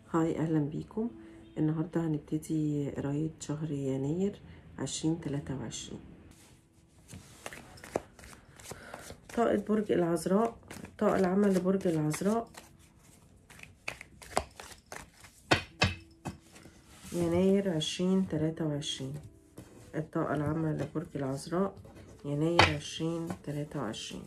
هاي اهلا بيكم النهارده هنبتدي قرايه شهر يناير عشرين تلاتة وعشرين طاقة برج العذراء الطاقة العامة لبرج العذراء يناير عشرين تلاتة وعشرين الطاقة العامة لبرج العذراء يناير عشرين تلاتة وعشرين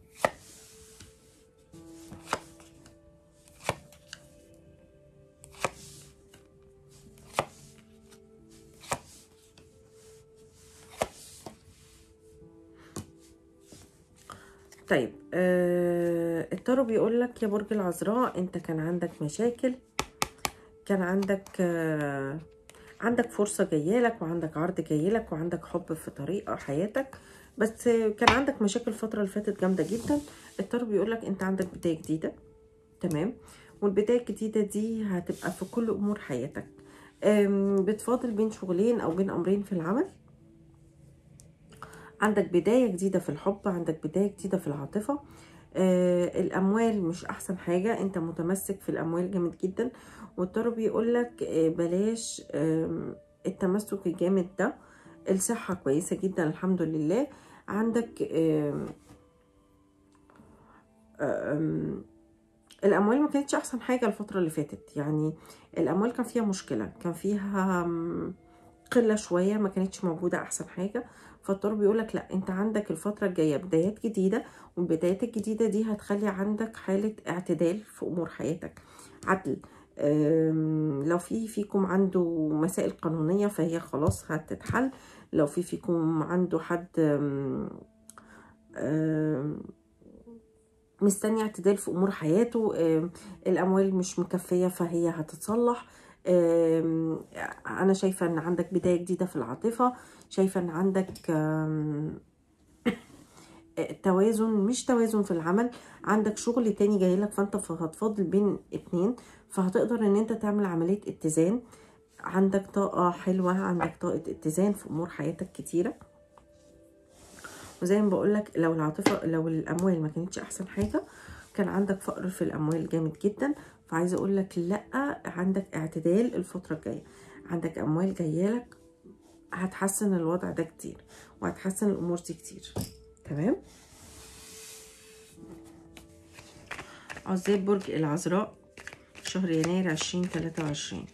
طيب آه التارو بيقول لك يا برج العذراء انت كان عندك مشاكل كان عندك آه عندك فرصة جايالك وعندك عرض جايلك وعندك حب في طريق حياتك بس آه كان عندك مشاكل الفترة اللي فاتت جامدة جدا التارو بيقول لك انت عندك بداية جديدة تمام والبداية الجديدة دي هتبقى في كل امور حياتك بتفاضل بين شغلين او بين امرين في العمل عندك بداية جديدة في الحب عندك بداية جديدة في العاطفة آه الأموال مش أحسن حاجة أنت متمسك في الأموال جامد جدا والتارو بيقول لك آه بلاش آه التمسك الجامد ده الصحة كويسة جدا الحمد لله عندك آه آه الأموال ما كانتش أحسن حاجة الفترة اللي فاتت يعني الأموال كان فيها مشكلة كان فيها قلة شوية ما كانتش موجودة أحسن حاجة فالتارو بيقولك لا انت عندك الفترة الجاية بدايات جديدة والبدايات الجديدة دي هتخلي عندك حالة اعتدال في امور حياتك عدل لو في فيكم عنده مسائل قانونية فهي خلاص هتتحل لو في فيكم عنده حد مستني اعتدال في امور حياته الاموال مش مكفية فهي هتتصلح انا شايفة ان عندك بداية جديدة في العاطفة شايفة ان عندك توازن مش توازن في العمل عندك شغل تاني جاي لك فانت هتفاضل بين اتنين فهتقدر ان انت تعمل عملية اتزان عندك طاقة حلوة عندك طاقة اتزان في امور حياتك كتيرة وزي ما بقولك لو العاطفة لو الاموال ما كانتش احسن حاجة كان عندك فقر في الاموال جامد جدا فعايزه اقول لك لا عندك اعتدال الفتره الجايه عندك اموال جايالك هتحسن الوضع ده كتير وهتحسن الامور دي كتير تمام عزاب برج العذراء شهر يناير عشرين تلاتة وعشرين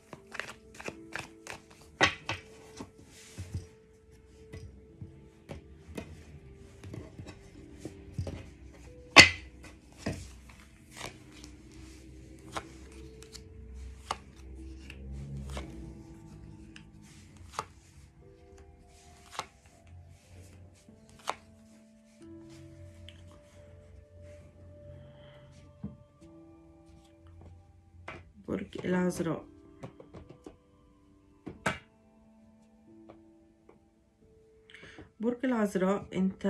برج العذراء برج العذراء انت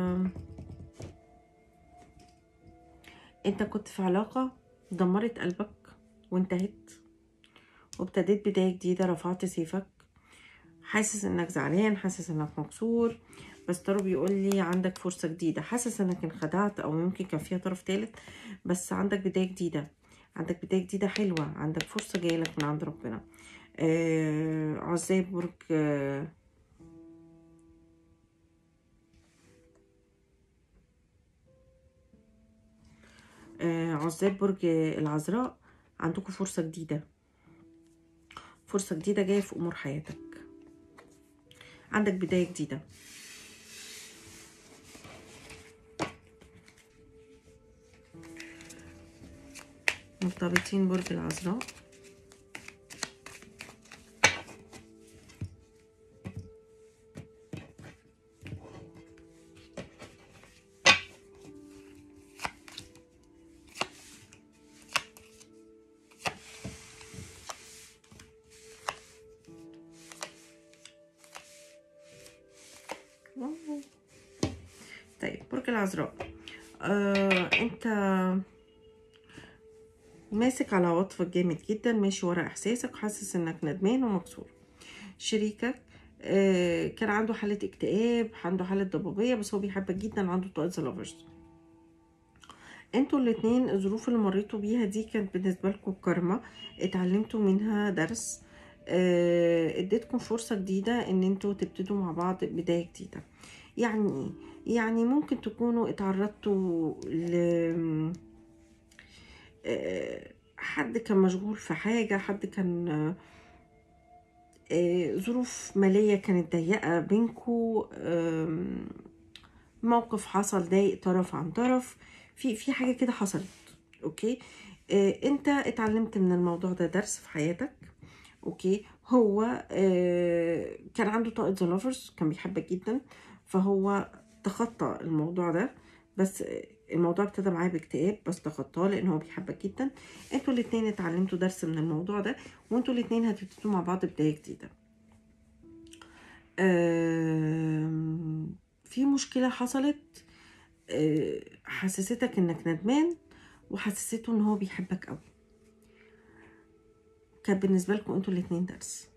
انت كنت في علاقة دمرت قلبك وانتهت وابتديت بداية جديدة رفعت سيفك حاسس انك زعلان حاسس انك مكسور بس ترى بيقول لي عندك فرصة جديدة حاسس انك انخدعت او ممكن كان فيها طرف تالت بس عندك بداية جديدة عندك بداية جديدة حلوة عندك فرصة جايلك من عند ربنا آه عزاب برج آه آه عزاب برج العذراء عندكم فرصة جديدة فرصة جديدة جاية في أمور حياتك عندك بداية جديدة مرتبطين برج العذراء طيب برج العذراء آه انت ماسك على عواطفك جامد جدا ماشي ورا احساسك حاسس انك ندمان ومكسور شريكك آه كان عنده حالة اكتئاب عنده حالة ضبابية بس هو بيحبك جدا عنده طاقة ذا لافرز انتوا الاتنين الظروف اللي مريتوا بيها دي كانت بالنسبة لكم كارما اتعلمتوا منها درس آه، اديتكم فرصة جديدة ان انتوا تبتدوا مع بعض بداية جديدة يعني ايه يعني ممكن تكونوا اتعرضتوا ل آه، حد كان مشغول في حاجة حد كان آه، آه، ظروف مالية كانت ضيقة بينكو آم، موقف حصل ضايق طرف عن طرف في في حاجة كده حصلت اوكي آه، انت اتعلمت من الموضوع ده درس في حياتك اوكي هو آه، كان عنده طاقة ذا لافرز كان بيحبك جدا فهو تخطى الموضوع ده بس آه، الموضوع ابتدى معاه باكتئاب بس تخطاه لان هو بيحبك جدا انتوا الاتنين اتعلمتوا درس من الموضوع ده وانتوا الاتنين هتبتدوا مع بعض بداية جديدة آم، في مشكلة حصلت آه، حسستك انك ندمان وحسسته ان هو بيحبك قوي كان بالنسبة لكم انتوا الاتنين درس